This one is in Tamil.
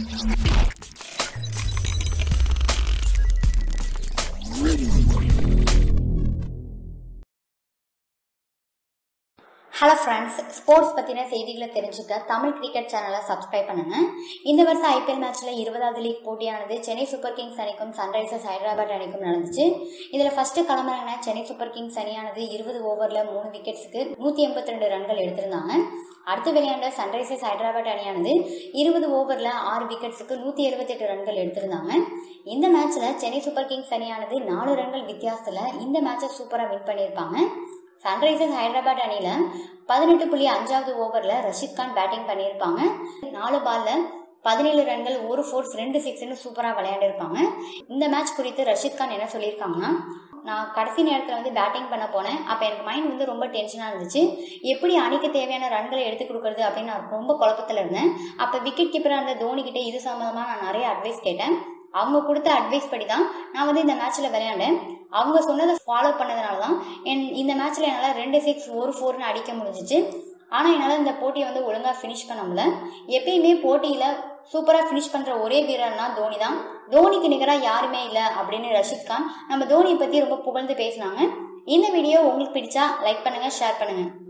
ஹலோ ஃப்ரெண்ட்ஸ் ஸ்போர்ட்ஸ் பற்றின செய்திகளை தெரிஞ்சுக்க தமிழ் கிரிக்கெட் சேனலை சப்ஸ்கிரைப் பண்ணுங்க இந்த வருஷம் ஐபிஎல் மேட்ச்சில் இருபதாவது லீக் போட்டியானது சென்னை சூப்பர் கிங்ஸ் அணிக்கும் சன்ரைசர்ஸ் ஹைதராபாத் அணிக்கும் நடந்துச்சு இதில் ஃபர்ஸ்ட்டு கிளம்புறாங்கன்னா சென்னை சூப்பர் கிங்ஸ் அணியானது இருபது ஓவரில் மூணு விக்கெட்ஸுக்கு நூற்றி எண்பத்தி ரெண்டு ரன்கள் எடுத்திருந்தாங்க அடுத்து விளையாண்ட சன்ரைசர்ஸ் ஹைதராபாத் அணியானது இருபது ஓவரில் ஆறு விக்கெட்ஸுக்கு நூற்றி எழுபத்தெட்டு ரன்கள் எடுத்திருந்தாங்க இந்த மேட்ச்சில் சென்னை சூப்பர் கிங்ஸ் அணியானது நாலு ரன்கள் வித்தியாசத்தில் இந்த மேட்சை சூப்பராக வின் பண்ணியிருப்பாங்க சன்ரைசர்ஸ் ஹைதராபாத் அணியில் பதினெட்டு புள்ளி அஞ்சாவது ஓவரில் ரஷித் கான் பேட்டிங் பண்ணியிருப்பாங்க நாலு பாலில் பதினேழு ரன்கள் ஒரு ஃபோர்ஸ் ரெண்டு சிக்ஸ்னு சூப்பராக விளையாண்டிருப்பாங்க இந்த மேட்ச் குறித்து ரஷித் கான் என்ன சொல்லியிருக்காங்கன்னா நான் கடைசி நேரத்தில் வந்து பேட்டிங் பண்ண போனேன் அப்போ எனக்கு மைண்ட் வந்து ரொம்ப டென்ஷனாக இருந்துச்சு எப்படி அணிக்கு தேவையான ரன்களை எடுத்து கொடுக்குறது அப்படின்னு நான் ரொம்ப குழப்பத்தில் இருந்தேன் அப்போ விக்கெட் கீப்பராக இருந்த தோனிக்கிட்ட இது சம்மந்தமாக நான் நிறைய அட்வைஸ் கேட்டேன் அவங்க கொடுத்த அட்வைஸ் படி தான் நான் வந்து இந்த மேட்ச்சில் விளையாண்டேன் அவங்க சொன்னதை ஃபாலோ பண்ணதுனால தான் என் இந்த மேட்ச்சில் என்னால் ரெண்டு சிக்ஸ் ஒரு ஃபோர்னு அடிக்க முடிஞ்சிச்சு ஆனால் என்னால் இந்த போட்டியை வந்து ஒழுங்காக ஃபினிஷ் பண்ண முடியல எப்பயுமே போட்டியில் சூப்பராக ஃபினிஷ் பண்ணுற ஒரே வீரர்னா தோனி தான் தோனிக்கு நிகராக யாருமே இல்லை அப்படின்னு ரஷித் கான் நம்ம தோனியை பற்றி ரொம்ப புகழ்ந்து பேசினாங்க இந்த வீடியோ உங்களுக்கு பிடிச்சா லைக் பண்ணுங்கள் ஷேர் பண்ணுங்கள்